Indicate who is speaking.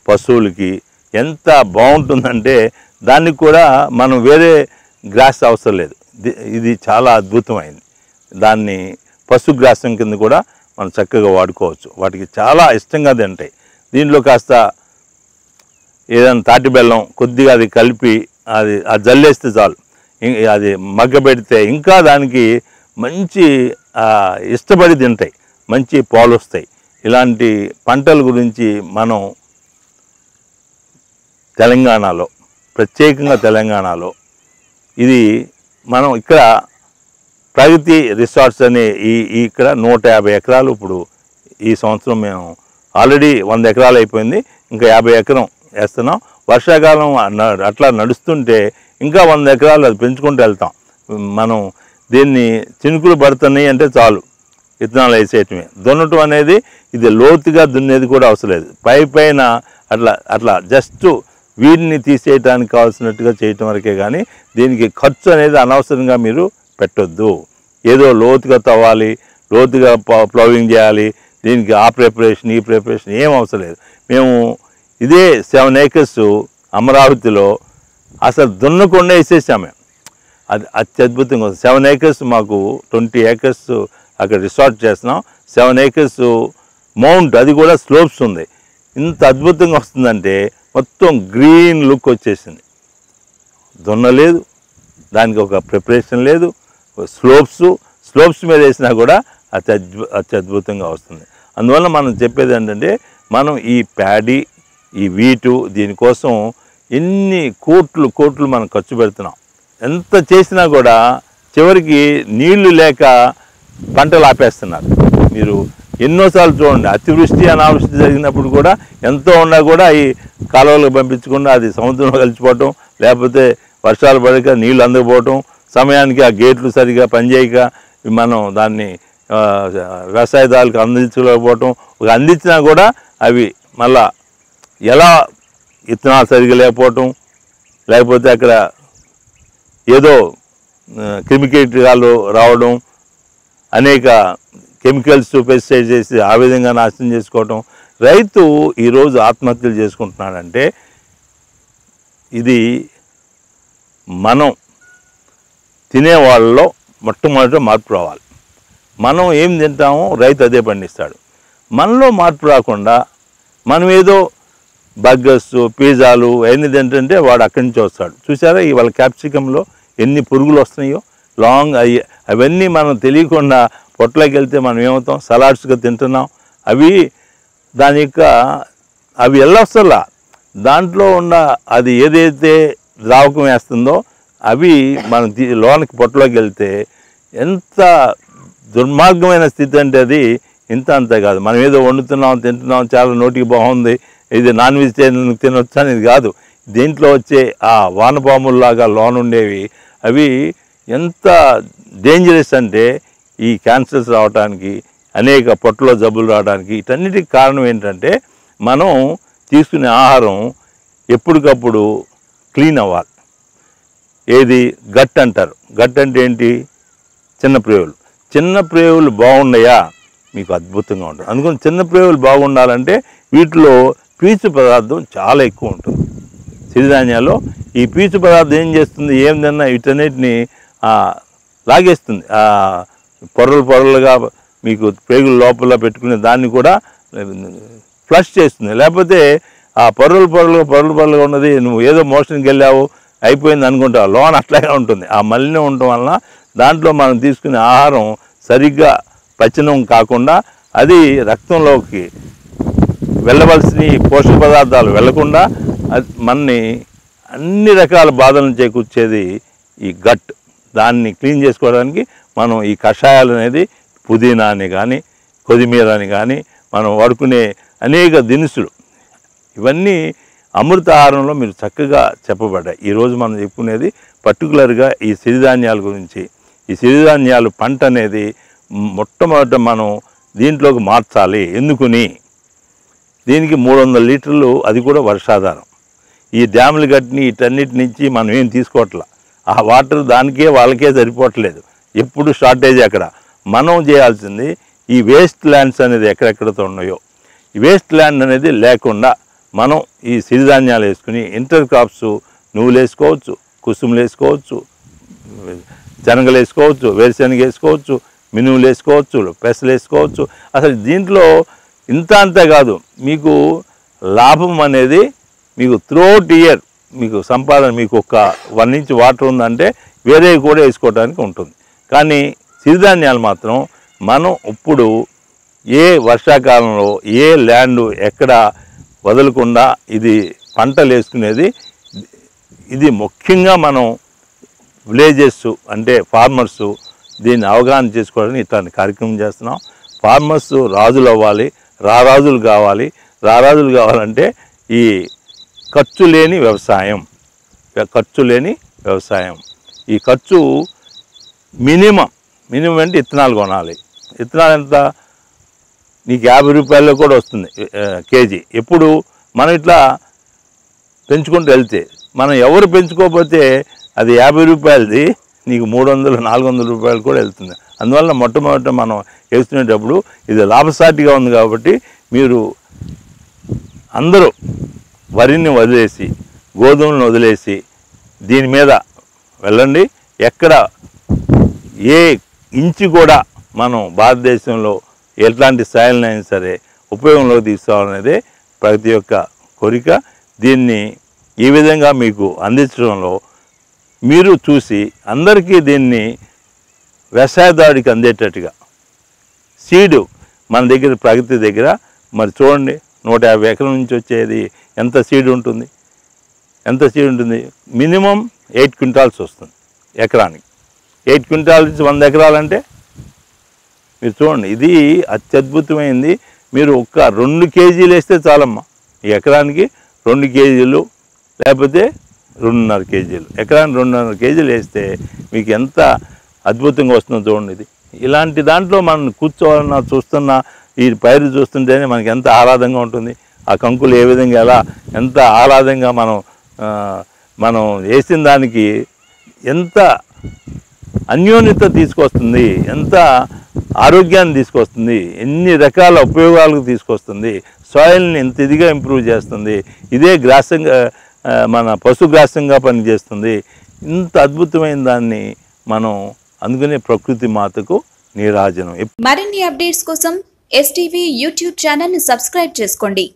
Speaker 1: పశువులకి ఎంత బాగుంటుందంటే దానికి కూడా మనం వేరే గ్రాస్ అవసరం లేదు ఇది- ఇది చాలా అద్భుతమైంది దాన్ని పశుగ్రాసం కింద కూడా మనం చక్కగా వాడుకోవచ్చు వాటికి చాలా ఇష్టంగా తింటాయి దీంట్లో కాస్త ఏదైనా తాటి బెల్లం కొద్దిగా అది కలిపి అది అది జల్లేస్తే చాలు ఇం- అది మగ్గ పెడితే ఇంకా దానికి మంచి ఆ, ఇష్టపడి తింటాయి మంచి పాలు వస్తాయి ఇలాంటి పంటల గురించి మనం తెలంగాణలో ప్రత్యేకంగా తెలంగాణలో ఇది మనం ఇక్కడ ప్రగతి రిసార్ట్స్ అనే ఈ ఈ ఇక్కడ నూట యాభై ఎకరాలు ఇప్పుడు ఈ సంవత్సరం మేము ఆల్రెడీ వంద ఎకరాలు అయిపోయింది ఇంకా యాభై ఎకరం వేస్తున్నాం వర్షాకాలం న- అట్లా నడుస్తుంటే ఇంకా వంద ఎకరాలు అది పెంచుకుంటూ వెళ్తాం మనం దీన్ని చినుకులు పడుతున్నాయి అంటే చాలు విత్తనాలు వేసేయటమే దున్నటం అనేది ఇది లోతుగా దున్నేది కూడా అవసరం లేదు పై పైన అట్లా అట్లా జస్ట్ వీడిని తీసేయడానికి కావాల్సినట్టుగా చేయటం వరకే కానీ దీనికి ఖర్చు అనేది అనవసరంగా మీరు పెట్టొద్దు ఏదో లోతుగా తవ్వాలి లోతుగా ప్లవింగ్ చేయాలి దీనికి ఆ ప్రిపరేషన్ ఈ ప్రిపరేషన్ ఏం అవసరం లేదు మేము ఇదే సెవెన్ ఏకర్స్ అమరావతిలో అసలు దున్నకుండా వేసేసాం మేము అది అత్యద్భుతంగా ఉంది సెవెన్ ఏకర్స్ మాకు ట్వంటీ ఏకర్స్ అక్కడ రిసార్ట్ చేస్తున్నాం సెవెన్ ఏకర్స్ మౌంట్ అది కూడా స్లోప్స్ ఉంది ఇంత అద్భుతంగా వస్తుందంటే మొత్తం గ్రీన్ లుక్ వచ్చేసింది దున్నలేదు దానికి ఒక ప్రిపరేషన్ లేదు స్లోప్స్ స్లోప్స్ మీద వేసినా కూడా అత్యద్భు అత్యద్భుతంగా వస్తుంది అందువల్ల మనం చెప్పేది ఏంటంటే మనం ఈ ప్యాడీ ఈ వీటు దీనికోసం ఎన్ని కోట్లు కోట్లు మనం ఖర్చు పెడుతున్నాం ఎంత చేసినా కూడా చివరికి నీళ్లు లేక పంటలు ఆపేస్తున్నారు మీరు ఎన్నోసార్లు చూడండి అతివృష్టి అనావృష్టి జరిగినప్పుడు కూడా ఎంతో ఉన్నా కూడా ఈ కాలువలకు పంపించకుండా అది సముద్రంలో కలిసిపోవటం లేకపోతే వర్షాలు పడక నీళ్లు అందకపోవటం సమయానికి ఆ గేట్లు సరిగా పనిచేయక మనం దాన్ని ఆ, వ్యవసాయదారులకు అందించలేకపోవటం ఒక అందించినా కూడా అవి మళ్ళా ఎలా విత్తనాలు సరిగా లేకపోవటం లేకపోతే అక్కడ ఏదో ఆ, క్రిమికీటకాలు రావడం అనేక కెమికల్స్ పెస్టిసైడ్ చేసి ఆ విధంగా నాశనం చేసుకోవటం రైతు ఈరోజు ఆత్మహత్యలు చేసుకుంటున్నాడంటే ఇది మనం తినే వాళ్ళలో మొట్టమొదట మార్పు రావాలి మనం ఏం తింటామో రైతు అదే పండిస్తాడు మనలో మార్పు రాకుండా మనం ఏదో బర్గర్స్ పిజ్జాలు అవన్నీ తింటుంటే వాడు అక్కడి నుంచి వస్తాడు చూసారా ఇవాళ క్యాప్సికంలో ఎన్ని పురుగులు వస్తున్నాయో లాంగ్ అవి అవన్నీ మనం తెలియకుండా పొట్లోకి వెళ్తే మనం ఏమవుతాం సలాడ్స్గా తింటున్నాం అవి దాని యొక్క అవి వెళ్ళొస్తలా దాంట్లో ఉన్న అది ఏదైతే ద్రావకం వేస్తుందో అవి మనం తీ- లోనికి పొట్టలోకి వెళ్తే ఎంత దుర్మార్గమైన స్థితి అంటే అది ఇంత అంతే కాదు మనం ఏదో వండుతున్నాం తింటున్నాం చాలా నోటికి బాగుంది ఇది నాన్ వెజిటేరియన్ తినొచ్చు అనేది కాదు దీంట్లో వచ్చే ఆ వానపాముల్లాగా లోన్ ఉండేవి అవి ఎంత డేంజరస్ అంటే ఈ క్యాన్సర్స్ రావడానికి అనేక పొట్టలో జబ్బులు రావడానికి వీటన్నిటికి కారణం ఏంటంటే మనం తీసుకునే ఆహారం ఎప్పటికప్పుడు క్లీన్ అవ్వాలి ఏది గట్ అంటారు గట్ అంటే ఏంటి చిన్న ప్రేవులు చిన్న ప్రేవులు బాగున్నాయా మీకు అద్భుతంగా ఉంటుంది అందుకని చిన్న ప్రేవులు బాగుండాలంటే వీటిలో పీచు పదార్థం చాలా ఎక్కువ ఉంటుంది సిరిధాన్యాల్లో ఈ పీచు పదార్థం ఏం చేస్తుంది ఏం తిన్నా వీటన్నిటిని ఆ, లాగేస్తుంది ఆ, పొరలు పొరలుగా మీకు ప్రేగుల లోపల పెట్టుకునే దాన్ని కూడా ఫ్లష్ చేస్తుంది లేకపోతే ఆ పొరలు పొరలుగా పొరలు పొరలుగా ఉన్నది నువ్వు ఏదో మోషన్కి వెళ్ళావు అయిపోయింది అనుకుంటావు లోన్ అట్లాగే ఉంటుంది ఆ మలినం ఉండటం వలన దాంట్లో మనం తీసుకునే ఆహారం సరిగ్గా పచనం కాకుండా అది రక్తంలోకి వెళ్ళవలసిన ఈ పోషక పదార్థాలు వెళ్లకుండా అది మనని అన్ని రకాల బాధలను చేకూర్చేది ఈ గట్ దాన్ని క్లీన్ చేసుకోవడానికి మనం ఈ కషాయాలు అనేది పుదీనా అని కానీ కొత్తిమీర అని కానీ మనం వాడుకునే అనేక దినుసులు ఇవన్నీ అమృత ఆహారంలో మీరు చక్కగా చెప్పబడ్డాయి ఈరోజు మనం చెప్పుకునేది పర్టికులర్గా ఈ సిరిధాన్యాల గురించి ఈ సిరిధాన్యాలు పంట అనేది మొట్టమొదట మనం దీంట్లోకి మార్చాలి ఎందుకుని దీనికి మూడు వందల లీటర్లు అది కూడా వర్షాధారం ఈ డ్యాములు కట్టిని వీటన్నిటి నుంచి మనం ఏం తీసుకోవట్లా ఆ వాటర్ దానికే వాళ్ళకే సరిపోవట్లేదు ఎప్పుడు షార్టేజ్ అక్కడ మనం చేయాల్సింది ఈ వేస్ట్ ల్యాండ్స్ అనేది ఎక్కడెక్కడతో ఉన్నాయో ఈ వేస్ట్ ల్యాండ్ అనేది లేకుండా మనం ఈ సిరిధాన్యాలు వేసుకుని ఇంటర్ క్రాప్స్ నువ్వులు వేసుకోవచ్చు కుసుములు వేసుకోవచ్చు శనగలు వేసుకోవచ్చు వేరుశనగ వేసుకోవచ్చు మినుములు వేసుకోవచ్చు పెసలు వేసుకోవచ్చు అసలు దీంట్లో ఇంత అంతే కాదు మీకు లాభం అనేది మీకు త్రోట్ ఇయర్ మీకు సంపాదన మీకు ఒక వన్ ఇంచ్ వాటర్ ఉందంటే వేరే కూడా వేసుకోవడానికి ఉంటుంది కానీ సిరిధాన్యాలు మాత్రం మనం ఇప్పుడు ఏ వర్షాకాలంలో ఏ ల్యాండ్ ఎక్కడ వదలకుండా ఇది పంటలు వేసుకునేది ఇది ముఖ్యంగా మనం విలేజెస్ అంటే ఫార్మర్స్ దీన్ని అవగాహన చేసుకోవడానికి ఇట్లాంటి కార్యక్రమం చేస్తున్నాం ఫార్మర్స్ రాజులు అవ్వాలి రారాజులు కావాలి రారాజులు కావాలంటే ఈ ఖర్చు లేని వ్యవసాయం ఖర్చు లేని వ్యవసాయం ఈ ఖర్చు మినిమం మినిమం అంటే ఇత్తనాలు కొనాలి ఇత్తనాలు ఎంత నీకు యాభై రూపాయల్లో కూడా వస్తుంది ఆ, కేజీ ఎప్పుడు మనం ఇట్లా పెంచుకుంటూ వెళ్తే మనం ఎవరు పెంచుకోకపోతే అది యాభై రూపాయలది నీకు మూడు వందలు నాలుగు వందల రూపాయలు కూడా వెళ్తుంది అందువల్ల మొట్టమొదట మనం వేసుకునేటప్పుడు ఇది లాభసాటిగా ఉంది కాబట్టి మీరు అందరూ వరిని వదిలేసి గోధుమలను వదిలేసి దీని మీద వెళ్ళండి ఎక్కడ ఏ ఇంచు కూడా మనం భారతదేశంలో ఎట్లాంటి స్థాయిలనైనా సరే ఉపయోగంలోకి తీసుకోవాలనేదే ప్రతి ఒక్క కోరిక దీన్ని ఈ విధంగా మీకు అందించడంలో మీరు చూసి అందరికీ దీన్ని వ్యవసాయదారుడికి అందేటట్టుగా సీడు మన దగ్గర ప్రగతి దగ్గర మరి చూడండి నూట యాభై ఎకరం నుంచి వచ్చేది ఎంత సీడ్ ఉంటుంది ఎంత సీడ్ ఉంటుంది మినిమం ఎయిట్ క్వింటాల్స్ వస్తుంది ఎకరానికి ఎయిట్ క్వింటాల్ నుంచి వంద ఎకరాలంటే మీరు చూడండి ఇది అత్యద్భుతమైంది మీరు ఒక్క రెండు కేజీలు వేస్తే చాలమ్మా ఈ ఎకరానికి రెండు కేజీలు లేకపోతే రెండున్నర కేజీలు ఎకరానికి రెండున్నర కేజీలు వేస్తే మీకు ఎంత అద్భుతంగా వస్తుందో చూడండి ఇది ఇలాంటి దాంట్లో మనం కూర్చోవాలన్నా చూస్తున్నా ఈ పైరు చూస్తుంటేనే మనకి ఎంత ఆహ్లాదంగా ఉంటుంది ఆ కంకులు ఏ విధంగా ఎలా ఎంత ఆహ్లాదంగా మనం ఆ, మనం వేసిన దానికి ఎంత అన్యోన్యత తీసుకొస్తుంది ఎంత ఆరోగ్యాన్ని తీసుకొస్తుంది ఎన్ని రకాల ఉపయోగాలకు తీసుకొస్తుంది సాయిల్ని ఎంత ఇదిగా ఇంప్రూవ్ చేస్తుంది ఇదే గ్రాసంగా ఆ, మన పశుగ్రాసంగా పనిచేస్తుంది ఇంత అద్భుతమైన దాన్ని మనం అందుకనే ప్రకృతి మాతకు నీరాజనం
Speaker 2: మరిన్ని అప్డేట్స్ కోసం ఎస్టీవీ యూట్యూబ్ ఛానల్ ని సబ్స్క్రైబ్ చేసుకోండి